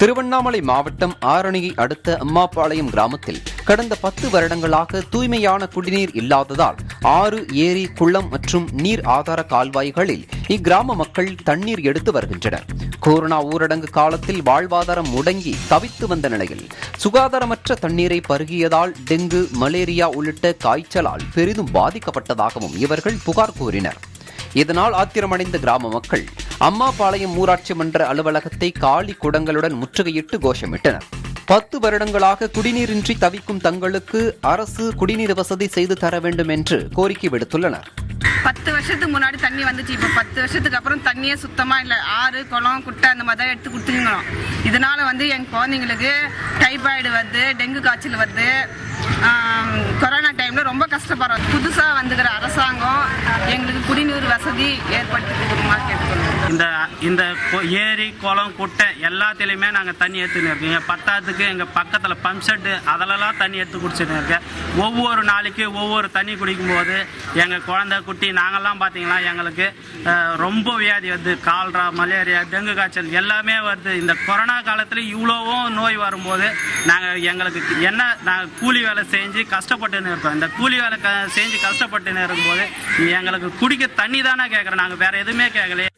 திருவண்ணாமலை மாவட்டம் ஆரணியை அடுத்த அம்மாபாளையம் கிராமத்தில் கடந்த பத்து வருடங்களாக தூய்மையான குடிநீர் இல்லாததால் ஆறு ஏரி குளம் மற்றும் நீர் ஆதார கால்வாய்களில் இக்கிராம மக்கள் தண்ணீர் எடுத்து வருகின்றனர் கொரோனா ஊரடங்கு காலத்தில் வாழ்வாதாரம் முடங்கி தவித்து வந்த நிலையில் சுகாதாரமற்ற தண்ணீரை பருகியதால் டெங்கு மலேரியா உள்ளிட்ட காய்ச்சலால் பெரிதும் பாதிக்கப்பட்டதாகவும் இவர்கள் புகார் கூறினர் இதனால் ஆத்திரமடைந்த கிராம மக்கள் அம்மாபாளையம் ஊராட்சி மன்ற அலுவலகத்தை காலி குடங்களுடன் முற்றுகையிட்டு கோஷமிட்டனர் பத்து வருடங்களாக குடிநீரின்றி தவிக்கும் தங்களுக்கு அரசு குடிநீர் வசதி செய்து தர வேண்டும் என்று கோரிக்கை விடுத்துள்ளனர் பத்து வருஷத்துக்கு முன்னாடி தண்ணி வந்துச்சு இப்போ பத்து வருஷத்துக்கு அப்புறம் தண்ணியே சுத்தமா இல்லை ஆறு குளம் குட்டை அந்த மாதிரி தான் எடுத்து கொடுத்துருக்கோம் இதனால வந்து என் குழந்தைங்களுக்கு டைபாய்டு வருது டெங்கு காய்ச்சல் வருது ஆம், கொரோனா டைம்ல ரொம்ப கஷ்டப்படுறோம் புதுசா வந்துக்கிற அரசாங்கம் எங்களுக்கு குடிநீர் வசதி ஏற்படுத்தி கொடுக்குமாறு கேட்டுக்கொள்ளும் இந்த இந்த கொ- ஏரி குளம் குட்டை எல்லாத்துலேயுமே நாங்கள் தண்ணி எடுத்துன்னு இருக்கோம் எங்கள் பத்தாத்துக்கு எங்கள் பக்கத்தில் பம்ப் செட்டு அதிலலாம் தண்ணி எடுத்து குடிச்சிட்டு இருக்கேன் ஒவ்வொரு நாளைக்கு ஒவ்வொரு தண்ணி குடிக்கும்போது எங்கள் குழந்தை குட்டி நாங்கள்லாம் பார்த்தீங்கன்னா எங்களுக்கு அஹ், ரொம்ப வியாதி வருது கால்ரா மலேரியா டெங்கு காய்ச்சல் எல்லாமே வருது இந்த கொரோனா காலத்தில் இவ்வளோவும் நோய் வரும்போது நாங்கள் எங்களுக்கு என்ன நாங்கள் கூலி வேலை செஞ்சு கஷ்டப்பட்டுன்னு இருக்கோம் இந்த கூலி வேலை க செஞ்சு கஷ்டப்பட்டுன்னு இருக்கும்போது எங்களுக்கு குடிக்க தண்ணி தானே கேட்குறோம் நாங்கள் வேறு எதுவுமே கேட்கலையே